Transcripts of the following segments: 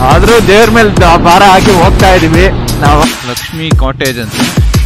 ಆದ್ರೂ ದೇವ್ರ ಮೇಲೆ ದ- ಭಾರ ಹಾಕಿ ಹೋಗ್ತಾ ಇದೀವಿ ನಾವು ಲಕ್ಷ್ಮಿ ಕಾಟೇಜ್ ಅಂತ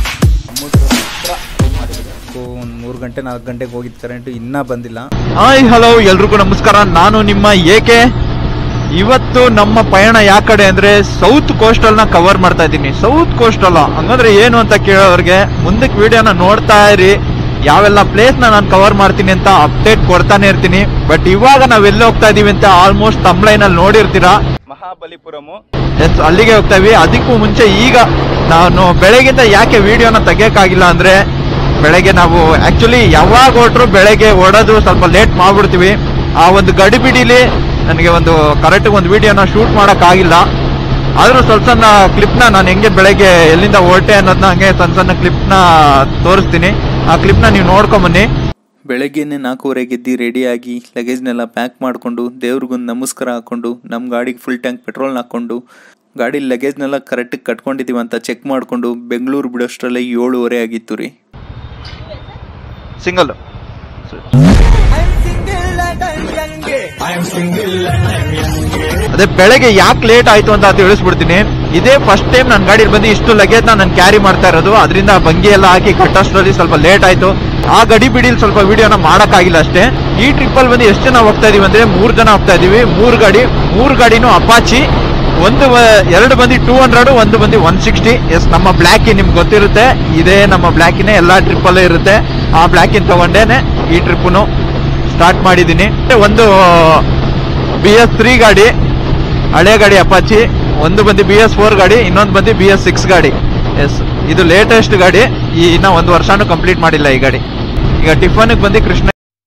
ಒಂದು ಮೂರು ಗಂಟೆ ನಾಲ್ಕು ಗಂಟೆಗೆ ಹೋಗಿದ್ದು ಕರೆಂಟು ಇನ್ನೂ ಬಂದಿಲ್ಲ ಹಾಯ್ ಹಲೋ ಎಲ್ರಿಗೂ ನಮಸ್ಕಾರ ನಾನು ನಿಮ್ಮ ಏಕೆ ಇವತ್ತು ನಮ್ಮ ಪಯಣ ಯಾವ ಕಡೆ ಅಂದ್ರೆ ಸೌತ್ ಕೋಸ್ಟಲ್ ನ ಕವರ್ ಮಾಡ್ತಾ ಇದ್ದೀನಿ ಸೌತ್ ಕೋಸ್ಟಲ್ ಹಂಗಂದ್ರೆ ಏನು ಅಂತ ಕೇಳೋರ್ಗೆ ಮುಂದಕ್ಕೆ ವಿಡಿಯೋನ ನೋಡ್ತಾ ಇರಿ ಯಾವೆಲ್ಲ ಪ್ಲೇಸ್ ನ ನಾನು ಕವರ್ ಮಾಡ್ತೀನಿ ಅಂತ ಅಪ್ಡೇಟ್ ಕೊಡ್ತಾನೆ ಇರ್ತೀನಿ ಬಟ್ ಇವಾಗ ನಾವ್ ಎಲ್ಲಿ ಹೋಗ್ತಾ ಇದೀವಿ ಅಂತ ಆಲ್ಮೋಸ್ಟ್ ತಮ್ಲೈನ್ ಅಲ್ಲಿ ನೋಡಿರ್ತೀರಾ ಮಹಾಬಲಿಪುರಮು ಎಸ್ ಅಲ್ಲಿಗೆ ಹೋಗ್ತಾ ಇವಿ ಅದಕ್ಕೂ ಮುಂಚೆ ಈಗ ನಾನು ಬೆಳಗಿಂದ ಯಾಕೆ ವಿಡಿಯೋನ ತೆಗಿಯಕ್ಕಾಗಿಲ್ಲ ಅಂದ್ರೆ ಬೆಳಗ್ಗೆ ನಾವು ಆಕ್ಚುಲಿ ಯಾವಾಗ ಹೊಟ್ರು ಬೆಳಗ್ಗೆ ಓಡೋದು ಸ್ವಲ್ಪ ಲೇಟ್ ಮಾಡ್ಬಿಡ್ತೀವಿ ಆ ಒಂದು ಗಡಿಬಿಡಿಲಿ ನನಗೆ ಒಂದು ಕರೆಕ್ಟ್ ಒಂದು ವಿಡಿಯೋನ ಶೂಟ್ ಮಾಡಕ್ ಆಗಿಲ್ಲ ಆದ್ರೂ ಸ್ವಲ್ಪ ಸಣ್ಣ ಕ್ಲಿಪ್ನ ನಾನು ಹೆಂಗೆ ಬೆಳಗ್ಗೆ ಎಲ್ಲಿಂದ ಹೊರಟೆ ಅನ್ನೋದನ್ನ ಹಂಗೆ ಸಣ್ಣ ಸಣ್ಣ ಕ್ಲಿಪ್ನ ತೋರಿಸ್ತೀನಿ ಆ ಕ್ಲಿಪ್ನ ನೀವು ನೋಡ್ಕೊಂಬನ್ನಿ ಬೆಳಗ್ಗೆನೆ ನಾಲ್ಕೂವರೆಗೆ ಎದ್ದು ರೆಡಿಯಾಗಿ ಲಗೇಜ್ನೆಲ್ಲ ಪ್ಯಾಕ್ ಮಾಡಿಕೊಂಡು ದೇವ್ರಿಗೊಂದು ನಮಸ್ಕಾರ ಹಾಕೊಂಡು ನಮ್ಮ ಗಾಡಿಗೆ ಫುಲ್ ಟ್ಯಾಂಕ್ ಪೆಟ್ರೋಲ್ನ ಹಾಕ್ಕೊಂಡು ಗಾಡಿ ಲಗೇಜ್ನೆಲ್ಲ ಕರೆಕ್ಟಾಗಿ ಕಟ್ಕೊಂಡಿದ್ದೀವಿ ಅಂತ ಚೆಕ್ ಮಾಡಿಕೊಂಡು ಬೆಂಗಳೂರು ಬಿಡೋಷ್ಟರಲ್ಲೇ ಏಳುವರೆ ಆಗಿತ್ತು ರೀ ಸಿಂಗಲ್ ಅದೇ ಬೆಳಗ್ಗೆ ಯಾಕೆ ಲೇಟ್ ಆಯ್ತು ಅಂತ ತಿಳಿಸ್ಬಿಡ್ತೀನಿ ಇದೇ ಫಸ್ಟ್ ಟೈಮ್ ನನ್ನ ಗಾಡಿ ಬಂದು ಇಷ್ಟು ಲಗೇಜ್ ನಾನು ಕ್ಯಾರಿ ಮಾಡ್ತಾ ಇರೋದು ಅದರಿಂದ ಬಂಗಿ ಎಲ್ಲ ಹಾಕಿ ಕಟ್ಟೋಷ್ಟರಲ್ಲಿ ಸ್ವಲ್ಪ ಲೇಟ್ ಆಯ್ತು ಆ ಗಡಿ ಬಿಡಿಲಿ ಸ್ವಲ್ಪ ವಿಡಿಯೋನ ಮಾಡಕ್ಕಾಗಿಲ್ಲ ಅಷ್ಟೇ ಈ ಟ್ರಿಪ್ ಅಲ್ಲಿ ಬಂದು ಎಷ್ಟು ಜನ ಹೋಗ್ತಾ ಇದೀವಿ ಅಂದ್ರೆ ಮೂರ್ ಜನ ಹೋಗ್ತಾ ಇದೀವಿ ಮೂರ್ ಗಾಡಿ ಮೂರ್ ಗಾಡಿನೂ ಅಪಾಚಿ ಒಂದು ವ- ಎರಡು ಬಂದು ಟೂ ಹಂಡ್ರೆಡ್ ಒಂದು ಬಂದು ಒನ್ ಸಿಕ್ಸ್ಟಿ ಎಸ್ ನಮ್ಮ ಬ್ಲ್ಯಾಕಿ ನಿಮ್ಗೆ ಗೊತ್ತಿರುತ್ತೆ ಇದೇ ನಮ್ಮ ಬ್ಲ್ಯಾಕಿನೇ ಎಲ್ಲಾ ಟ್ರಿಪ್ ಅಲ್ಲೇ ಇರುತ್ತೆ ಆ ಬ್ಲ್ಯಾಕಿನ್ ತಗೊಂಡೇನೆ ಈ ಟ್ರಿಪ್ನು ಸ್ಟಾರ್ಟ್ ಮಾಡಿದ್ದೀನಿ ಒಂದು ಬಿ ಎಸ್ ತ್ರೀ ಗಾಡಿ ಹಳೆ ಗಾಡಿ ಅಪಾಚಿ ಒಂದು ಬಂದು ಬಿ ಎಸ್ ಫೋರ್ ಗಾಡಿ ಇನ್ನೊಂದು ಬಂದು ಬಿ ಎಸ್ ಸಿಕ್ಸ್ ಗಾಡಿ ಎಸ್ ಇದು ಲೇಟೆಸ್ಟ್ ಗಾಡಿ ಈ ಇನ್ನ ಒಂದು ವರ್ಷನೂ ಕಂಪ್ಲೀಟ್ ಮಾಡಿಲ್ಲ ಈ ಗಾಡಿ ಈಗ ಟಿಫನ್ಗೆ ಬಂದು ಕೃಷ್ಣ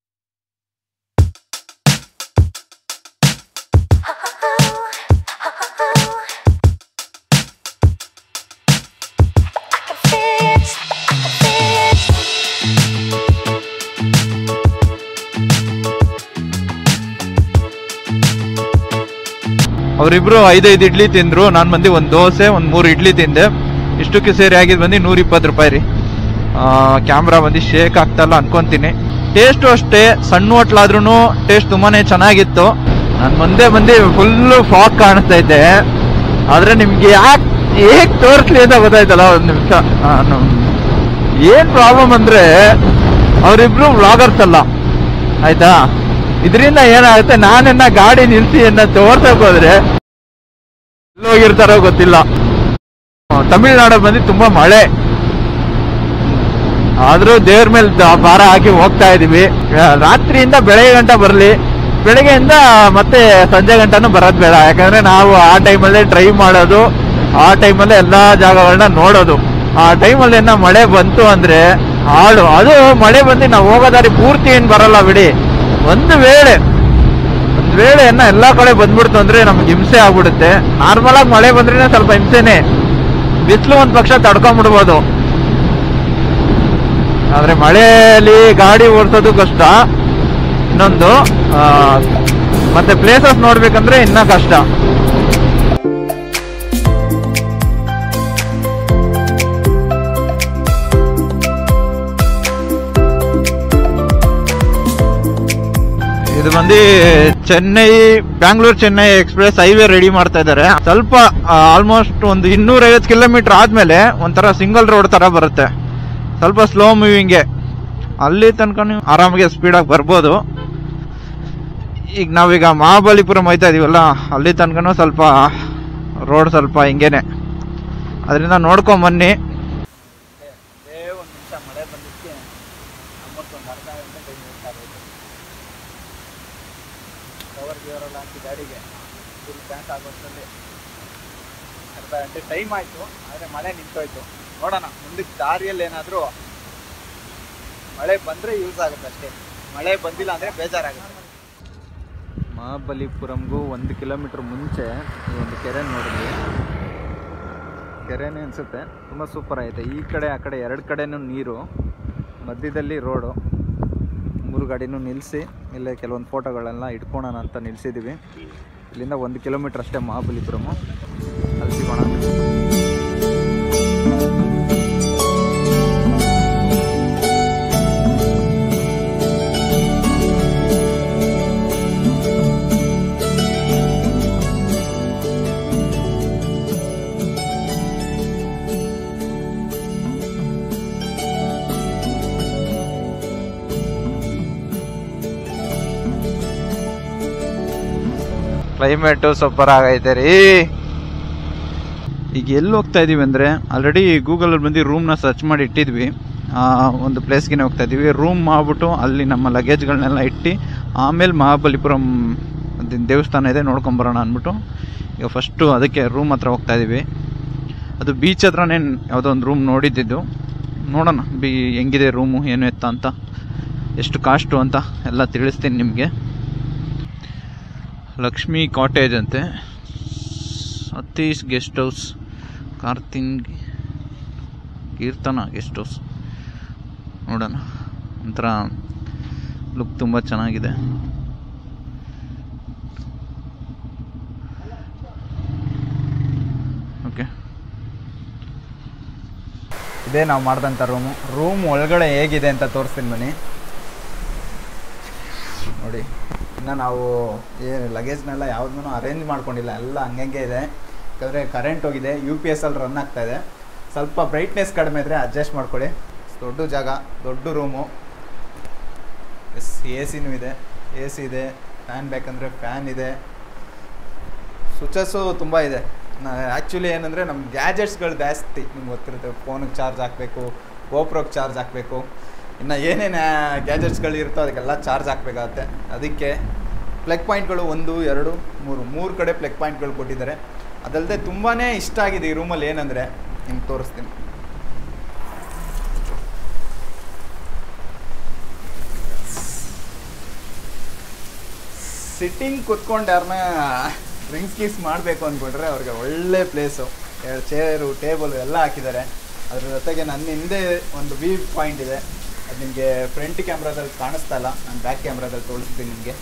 ಅವರಿಬ್ರು ಐದೈದು ಇಡ್ಲಿ ತಿಂದ್ರು ನಾನು ಬಂದು ಒಂದು ದೋಸೆ ಒಂದು ಮೂರು ಇಡ್ಲಿ ತಿಂದೆ ಇಷ್ಟಕ್ಕೆ ಸೇರಿ ಆಗಿದ್ ಬಂದು ನೂರ ಇಪ್ಪತ್ತು ರೂಪಾಯಿ ರೀ ಕ್ಯಾಮ್ರಾ ಬಂದು ಶೇಕ್ ಆಗ್ತಲ್ಲ ಅನ್ಕೊಂತೀನಿ ಟೇಸ್ಟು ಅಷ್ಟೇ ಸಣ್ಣ ಹೋಟ್ಲಾದ್ರೂ ಟೇಸ್ಟ್ ತುಂಬಾನೇ ಚೆನ್ನಾಗಿತ್ತು ನಾನು ಮುಂದೆ ಬಂದು ಫುಲ್ಲು ಫಾಗ್ ಕಾಣಿಸ್ತಾ ಇದ್ದೆ ಆದ್ರೆ ನಿಮ್ಗೆ ಯಾಕೆ ಹೇಗ್ ತೋರಿಸ್ಲಿ ಅಂತ ಗೊತ್ತಾಯ್ತಲ್ಲ ಒಂದು ನಿಮಿಷ ನಾನು ಏನ್ ಪ್ರಾಬ್ಲಮ್ ಅಂದ್ರೆ ಅವರಿಬ್ರು ವ್ಲಾಗರ್ಸ್ ಅಲ್ಲ ಆಯ್ತಾ ಇದರಿಂದ ಏನಾಗುತ್ತೆ ನಾನೆನ್ನ ಗಾಡಿ ನಿಲ್ಸಿ ಎನ್ನ ತೋರ್ಸಕ್ ಹೋದ್ರೆ ಹೋಗಿರ್ತಾರೋ ಗೊತ್ತಿಲ್ಲ ತಮಿಳ್ನಾಡು ಬಂದು ತುಂಬಾ ಮಳೆ ಆದ್ರೂ ದೇವ್ರ ಮೇಲೆ ದ- ಭಾರ ಹಾಕಿ ಹೋಗ್ತಾ ಇದೀವಿ ಆ, ರಾತ್ರಿಯಿಂದ ಬೆಳಗ್ಗೆ ಗಂಟ ಬರ್ಲಿ ಬೆಳಗ್ಗೆಯಿಂದ ಮತ್ತೆ ಸಂಜೆ ಗಂಟನೂ ಬರೋದ್ ಬೇಡ ಯಾಕಂದ್ರೆ ನಾವು ಆ ಟೈಮಲ್ಲೇ ಡ್ರೈವ್ ಮಾಡೋದು ಆ ಟೈಮಲ್ಲೇ ಎಲ್ಲಾ ಜಾಗಗಳನ್ನ ನೋಡೋದು ಆ ಟೈಮಲ್ಲಿ ಏನ ಮಳೆ ಬಂತು ಅಂದ್ರೆ ಹಾಳು ಅದು ಮಳೆ ಬಂದು ನಾವು ಹೋಗೋ ದಾರಿ ಪೂರ್ತಿ ಏನ್ ಬರಲ್ಲ ಬಿಡಿ ಒಂದು ವೇಳೆ ಒಂದ್ ವೇಳೆ ಏನ ಎಲ್ಲಾ ಕಡೆ ಬಂದ್ಬಿಡ್ತು ಅಂದ್ರೆ ನಮ್ಗೆ ಹಿಂಸೆ ಆಗ್ಬಿಡುತ್ತೆ ನಾರ್ಮಲ್ ಆಗಿ ಮಳೆ ಬಂದ್ರೆ ಸ್ವಲ್ಪ ಹಿಂಸೆನೆ ಬಿಸಿಲು ಒಂದ್ ಪಕ್ಷ ತಡ್ಕೊಂಡ್ಬಿಡ್ಬೋದು ಆದ್ರೆ ಮಳೆಯಲ್ಲಿ ಗಾಡಿ ಓಡಿಸೋದು ಕಷ್ಟ ಇನ್ನೊಂದು ಆ, ಮತ್ತೆ ಪ್ಲೇಸಸ್ ನೋಡ್ಬೇಕಂದ್ರೆ ಇನ್ನ ಕಷ್ಟ ಇದು ಬಂದು Chennai Bangalore Chennai express highway ready ಮಾಡ್ತಾ ಇದ್ದಾರೆ ಸ್ವಲ್ಪ ಆಲ್ಮೋಸ್ಟ್ ಒಂದು ಇನ್ನೂರ ಐವತ್ತು ಕಿಲೋಮೀಟರ್ ಆದ್ಮೇಲೆ ಒಂಥರ ಸಿಂಗಲ್ ರೋಡ್ ತರ ಬರುತ್ತೆ ಸ್ವಲ್ಪ ಸ್ಲೋ ಮೂವಿಂಗ್ಗೆ ಅಲ್ಲಿ ತನಕ ನೀವು ಆರಾಮಾಗಿ ಸ್ಪೀಡಾಗಿ ಬರ್ಬೋದು ಈಗ ನಾವೀಗ ಮಹಾಬಲಿಪುರಂ ಹೋಯ್ತಾ ಇದೀವಲ್ಲ ಅಲ್ಲಿ ತನಕನೂ ಸ್ವಲ್ಪ ರೋಡ್ ಸ್ವಲ್ಪ ಹಿಂಗೇನೆ ಅದರಿಂದ ನೋಡ್ಕೊಂಡ್ ಬನ್ನಿ ಒಂದು ನಿಮಿಷ ಮಳೆ ಬಂದಿದ್ದಕ್ಕೆ ನಮ್ಮತ್ತೊಂದು ಅರ್ಧ ಗಂಟೆ ಟೈಮ್ ವೇಸ್ಟ್ ಆಗೋಯ್ತು ಕವರ್ ಗಿವರೆಲ್ಲ ಹಾಕಿ ಗಾಡಿಗೆ ಫುಲ್ ಟ್ಯಾಂಕ್ ಆಗೋಷ್ಟರಲ್ಲಿ ಅರ್ಧ ಗಂಟೆ ಟೈಮ್ ಆಯಿತು ಆದರೆ ಮಳೆ ನಿಂತೋಯ್ತು ನೋಡೋಣ ಮುಂದಕ್ಕೆ ದಾರಿಯಲ್ಲಿ ಏನಾದರೂ ಮಳೆ ಬಂದರೆ ಯೂಸ್ ಆಗುತ್ತೆ ಅಷ್ಟೇ ಮಳೆ ಬಂದಿಲ್ಲ ಅಂದರೆ ಬೇಜಾರಾಗುತ್ತೆ ಮಹಾಬಲಿಪುರಂಗೂ ಒಂದು ಕಿಲೋಮೀಟ್ರ್ ಮುಂಚೆ ಈ ಒಂದು ಕೆರೆ ನೋಡಿದ್ವಿ ಕೆರೆನೇ ಅನಿಸುತ್ತೆ ತುಂಬ ಸೂಪರ್ ಐತೆ ಈ ಕಡೆ ಆ ಕಡೆ ಎರಡು ಕಡೆನೂ ನೀರು ಮಧ್ಯದಲ್ಲಿ ರೋಡು ಮೂರು ಗಾಡಿನೂ ನಿಲ್ಲಿಸಿ ಇಲ್ಲೇ ಕೆಲವೊಂದು ಫೋಟೋಗಳೆಲ್ಲ ಇಟ್ಕೊಳೋಣ ಅಂತ ನಿಲ್ಲಿಸಿದ್ದೀವಿ ಇಲ್ಲಿಂದ ಒಂದು ಕಿಲೋಮೀಟ್ರ್ ಅಷ್ಟೇ ಮಹಾಬಲಿಪುರಮು ಅಲ್ಲಿ ಸಿಗೋಣ ಕ್ಲೈಮೇಟು ಸೂಪರ್ ಆಗೈತೆ ರೀ ಈಗ ಎಲ್ಲಿ ಹೋಗ್ತಾ ಇದೀವಿ ಅಂದರೆ ಆಲ್ರೆಡಿ ಗೂಗಲಲ್ಲಿ ಬಂದು ರೂಮ್ನ ಸರ್ಚ್ ಮಾಡಿ ಇಟ್ಟಿದ್ವಿ ಆ, ಒಂದು ಪ್ಲೇಸ್ಗೆ ಹೋಗ್ತಾ ಇದೀವಿ ರೂಮ್ ಮಾಡ್ಬಿಟ್ಟು ಅಲ್ಲಿ ನಮ್ಮ ಲಗೇಜ್ಗಳನ್ನೆಲ್ಲ ಇಟ್ಟು ಆಮೇಲೆ ಮಹಾಬಲಿಪುರಂ ಅದೇನ್ ದೇವಸ್ಥಾನ ಇದೆ ನೋಡ್ಕೊಂಬರೋಣ ಅಂದ್ಬಿಟ್ಟು ಈಗ ಫಸ್ಟು ಅದಕ್ಕೆ ರೂಮ್ ಹತ್ರ ಹೋಗ್ತಾ ಇದೀವಿ ಅದು ಬೀಚ್ ಹತ್ರನೇ ಯಾವುದೋ ಒಂದು ರೂಮ್ ನೋಡಿದ್ದಿದ್ದು ನೋಡೋಣ ಬಿ ಹೆಂಗಿದೆ ರೂಮು ಏನು ಎತ್ತ ಅಂತ ಎಷ್ಟು ಕಾಸ್ಟು ಅಂತ ಎಲ್ಲ ತಿಳಿಸ್ತೀನಿ ನಿಮಗೆ ಲಕ್ಷ್ಮಿ ಕಾಟೇಜ್ ಅಂತೆ ಸತೀಶ್ ಗೆಸ್ಟ್ ಹೌಸ್ ಕಾರ್ತಿಂಗ್ ಕೀರ್ತನ ಗೆಸ್ಟ್ ಹೌಸ್ ನೋಡೋಣ ಒಂಥರ ಲುಕ್ ತುಂಬ ಚೆನ್ನಾಗಿದೆ ಓಕೆ ಇದೇ ನಾವು ಮಾಡಿದಂಥ ರೂಮು ರೂಮ್ ಒಳಗಡೆ ಹೇಗಿದೆ ಅಂತ ತೋರಿಸ್ತೀನಿ ಬನ್ನಿ ನೋಡಿ ಇನ್ನು ನಾವು ಏನು ಲಗೇಜ್ನೆಲ್ಲ ಯಾವುದನ್ನೂ ಅರೇಂಜ್ ಮಾಡ್ಕೊಂಡಿಲ್ಲ ಎಲ್ಲ ಹಂಗಂಗೆ ಇದೆ ಯಾಕಂದರೆ ಕರೆಂಟ್ ಹೋಗಿದೆ ಯು ಪಿ ಎಸ್ ಅಲ್ಲಿ ರನ್ ಆಗ್ತಾ ಇದೆ ಸ್ವಲ್ಪ ಬ್ರೈಟ್ನೆಸ್ ಕಡಿಮೆ ಇದ್ದರೆ ಅಡ್ಜಸ್ಟ್ ಮಾಡ್ಕೊಳ್ಳಿ ದೊಡ್ಡ ಜಾಗ ದೊಡ್ಡ ರೂಮು ಎಸ್ ಎ ಸಿನೂ ಇದೆ ಎ ಸಿ ಇದೆ ಫ್ಯಾನ್ ಬೇಕಂದರೆ ಫ್ಯಾನ್ ಇದೆ ಸ್ವಿಚಸ್ಸು ತುಂಬ ಇದೆ ಆ್ಯಕ್ಚುಲಿ ಏನಂದರೆ ನಮ್ಮ ಗ್ಯಾಜೆಟ್ಸ್ಗಳು ಜಾಸ್ತಿ ನಿಮ್ಗೆ ಗೊತ್ತಿರುತ್ತೆ ಫೋನಿಗೆ ಚಾರ್ಜ್ ಹಾಕಬೇಕು ಗೋಪ್ರೋಗೆ ಚಾರ್ಜ್ ಹಾಕಬೇಕು ಇನ್ನು ಏನೇನು ಗ್ಯಾಜೆಟ್ಸ್ಗಳು ಇರುತ್ತೋ ಅದಕ್ಕೆಲ್ಲ ಚಾರ್ಜ್ ಹಾಕಬೇಕಾಗತ್ತೆ ಅದಕ್ಕೆ ಪ್ಲಗ್ ಪಾಯಿಂಟ್ಗಳು ಒಂದು ಎರಡು ಮೂರು ಮೂರು ಕಡೆ ಪ್ಲಗ್ ಪಾಯಿಂಟ್ಗಳು ಕೊಟ್ಟಿದ್ದಾರೆ ಅದಲ್ಲದೆ ತುಂಬಾ ಇಷ್ಟ ಆಗಿದೆ ಈ ರೂಮಲ್ಲಿ ಏನಂದರೆ ನಿಮ್ಗೆ ತೋರಿಸ್ತೀನಿ ಸಿಟ್ಟಿಂಗ್ ಕುತ್ಕೊಂಡು ಯಾರನ್ನ ಡ್ರಿಂಕ್ಸ್ ಗೀಸ್ ಮಾಡಬೇಕು ಅಂದ್ಕೊಂಡ್ರೆ ಅವ್ರಿಗೆ ಒಳ್ಳೆ ಪ್ಲೇಸು ಎರಡು ಚೇರು ಟೇಬಲ್ ಎಲ್ಲ ಹಾಕಿದ್ದಾರೆ ಅದ್ರ ಜೊತೆಗೆ ನನ್ನ ಹಿಂದೆ ಒಂದು ವ್ಯೂ ಪಾಯಿಂಟ್ ಇದೆ ಅದು ನಿಮಗೆ ಫ್ರಂಟ್ ಕ್ಯಾಮ್ರಾದಲ್ಲಿ ಕಾಣಿಸ್ತಾ ಇಲ್ಲ ನಾನು ಬ್ಯಾಕ್ ಕ್ಯಾಮ್ರಾದಲ್ಲಿ ತೋರಿಸ್ತೀನಿ ನಿಮಗೆ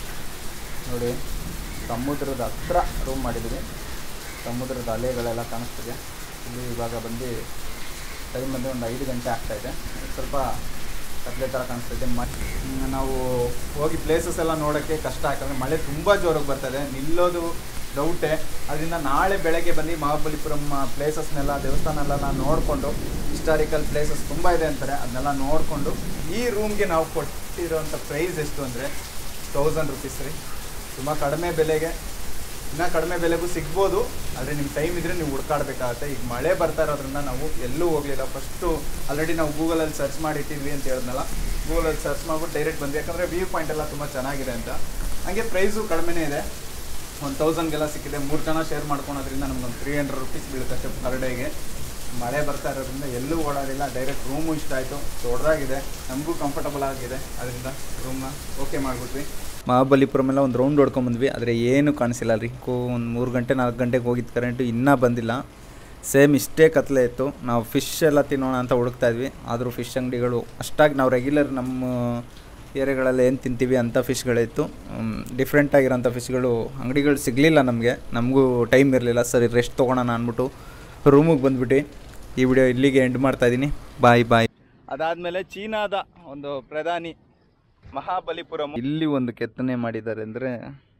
ನೋಡಿ ಸಮುದ್ರದ ಹತ್ರ ರೂಮ್ ಮಾಡಿದ್ದೀವಿ ಸಮುದ್ರದ ಅಲೆಗಳೆಲ್ಲ ಕಾಣಿಸ್ತಿದೆ ಇಲ್ಲಿ ಇವಾಗ ಬಂದು ಟೈಮ್ ಬಂದು ಒಂದು ಐದು ಗಂಟೆ ಆಗ್ತಾಯಿದೆ ಸ್ವಲ್ಪ ಕತ್ಲೆ ಥರ ಕಾಣಿಸ್ತಿದೆ ಮ ಹ್ಮ್, ನಾವು ಹೋಗಿ ಪ್ಲೇಸಸ್ ಎಲ್ಲ ನೋಡೋಕ್ಕೆ ಕಷ್ಟ ಯಾಕಂದರೆ ಮಳೆ ತುಂಬ ಜೋರಾಗಿ ಬರ್ತದೆ ನಿಲ್ಲೋದು ಡೌಟೇ ಅದರಿಂದ ನಾಳೆ ಬೆಳಗ್ಗೆ ಬಂದು ಮಹಾಬಲಿಪುರಂ ಪ್ಲೇಸಸ್ನೆಲ್ಲ ದೇವಸ್ಥಾನ ಎಲ್ಲ ನೋಡಿಕೊಂಡು ಹಿಸ್ಟಾರಿಕಲ್ ಪ್ಲೇಸಸ್ ತುಂಬ ಇದೆ ಅಂತಾರೆ ಅದನ್ನೆಲ್ಲ ನೋಡಿಕೊಂಡು ಈ ರೂಮ್ಗೆ ನಾವು ಕೊಟ್ಟಿರೋಂಥ ಪ್ರೈಸ್ ಎಷ್ಟು ಅಂದರೆ ತೌಸಂಡ್ ರುಪೀಸ್ ರೀ ತುಂಬ ಕಡಿಮೆ ಬೆಲೆಗೆ ಇನ್ನೂ ಕಡಿಮೆ ಬೆಲೆಗೂ ಸಿಗ್ಬೋದು ಆದರೆ ನಿಮ್ಮ ಟೈಮ್ ಇದ್ದರೆ ನೀವು ಹುಡ್ಕಾಡ್ಬೇಕಾಗತ್ತೆ ಈಗ ಮಳೆ ಬರ್ತಾ ಇರೋದ್ರಿಂದ ನಾವು ಎಲ್ಲೂ ಹೋಗಲಿಲ್ಲ ಫಸ್ಟು ಆಲ್ರೆಡಿ ನಾವು ಗೂಗಲಲ್ಲಿ ಸರ್ಚ್ ಮಾಡಿ ಇಟ್ಟಿದ್ವಿ ಅಂತ ಹೇಳಿದ್ನಲ್ಲ ಗೂಗಲಲ್ಲಿ ಸರ್ಚ್ ಮಾಡ್ಬಿಟ್ಟು ಡೈರೆಕ್ಟ್ ಬಂದ್ವಿ ಯಾಕಂದರೆ ವ್ಯೂ ಪಾಯಿಂಟ್ ಎಲ್ಲ ತುಂಬ ಚೆನ್ನಾಗಿದೆ ಅಂತ ಹಾಗೆ ಪ್ರೈಸು ಕಡಿಮೆನೇ ಇದೆ ಒಂದು ತೌಸಂಡ್ಗೆಲ್ಲ ಸಿಕ್ಕಿದೆ ಮೂರು ಜನ ಶೇರ್ ಮಾಡ್ಕೊಳೋದ್ರಿಂದ ನಮ್ಗೊಂದು ತ್ರೀ ಹಂಡ್ರೆಡ್ ರುಪೀಸ್ ಬೀಳುತ್ತೆ ಅಷ್ಟೇ ಪರ್ ಡೇಗೆ ಮಳೆ ಬರ್ತಾ ಇರೋದ್ರಿಂದ ಎಲ್ಲೂ ಓಡಾಡಿಲ್ಲ ಡೈರೆಕ್ಟ್ ರೂಮು ಇಷ್ಟ ಆಯಿತು ದೊಡ್ಡದಾಗಿದೆ ನಮಗೂ ಕಂಫರ್ಟಬಲ್ ಆಗಿದೆ ಅದರಿಂದ ರೂಮ್ನ ಓಕೆ ಮಾಡಿಬಿಟ್ವಿ ಮಹಾಬಲಿಪುರಂ ಎಲ್ಲ ಒಂದು ರೌಂಡ್ ಹೊಡ್ಕೊಂಬಂದ್ವಿ ಆದರೆ ಏನು ಕಾಣಿಸಿಲ್ಲ ರೀ ಕೋ ಒಂದು ಮೂರು ಗಂಟೆ ನಾಲ್ಕು ಗಂಟೆಗೆ ಹೋಗಿದ್ದು ಕರೆಂಟು ಇನ್ನೂ ಬಂದಿಲ್ಲ ಸೇಮ್ ಇಷ್ಟೇ ಕತ್ಲೆ ಇತ್ತು ನಾವು ಫಿಶ್ ಎಲ್ಲ ತಿನ್ನೋಣ ಅಂತ ಹುಡುಕ್ತಾ ಇದ್ವಿ ಆದರೂ ಫಿಶ್ ಅಂಗಡಿಗಳು ಅಷ್ಟಾಗಿ ನಾವು ರೆಗ್ಯುಲರ್ ನಮ್ಮ ಏರಿಯಾಗಳಲ್ಲಿ ಏನು ತಿಂತೀವಿ ಅಂಥ ಫಿಶ್ಗಳಿತ್ತು ಡಿಫ್ರೆಂಟ್ ಆಗಿರೋಂಥ ಫಿಶ್ಗಳು ಅಂಗಡಿಗಳು ಸಿಗಲಿಲ್ಲ ನಮಗೆ ನಮಗೂ ಟೈಮ್ ಇರಲಿಲ್ಲ ಸರಿ ರೆಸ್ಟ್ ತೊಗೊಳೋಣ ಅಂದ್ಬಿಟ್ಟು ರೂಮಿಗೆ ಬಂದ್ಬಿಟ್ಟು ಈ ವಿಡಿಯೋ ಇಲ್ಲಿಗೆ ಎಂಡ್ ಮಾಡ್ತಾ ಇದ್ದೀನಿ ಬಾಯ್ ಬಾಯ್ ಅದಾದಮೇಲೆ ಚೀನಾದ ಒಂದು ಪ್ರಧಾನಿ ಮಹಾಬಲಿಪುರಂ ಇಲ್ಲಿ ಒಂದು ಕೆತ್ತನೆ ಮಾಡಿದ್ದಾರೆ ಅಂದರೆ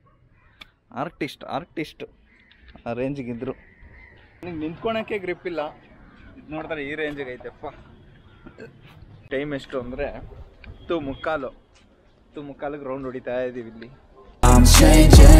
ಆರ್ಟಿಸ್ಟ್ ಆರ್ಟಿಸ್ಟ್ ಆ ರೇಂಜಿಗಿದ್ರು ನಿಂತ್ಕೊಳಕ್ಕೆ ಗ್ರಿಪ್ ಇಲ್ಲ ಇದು ನೋಡಿದ್ರೆ ಈ ರೇಂಜಿಗೆ ಐತೆಪ್ಪ ಟೈಮ್ ಎಷ್ಟು ಅಂದರೆ ಹತ್ತು ಮುಕ್ಕಾಲು ಹತ್ತು ಮುಕ್ಕಾಲಿಗೆ ರೌಂಡ್ ಹೊಡಿತಾ ಇದ್ದೀವಿ ಇಲ್ಲಿ I'm changing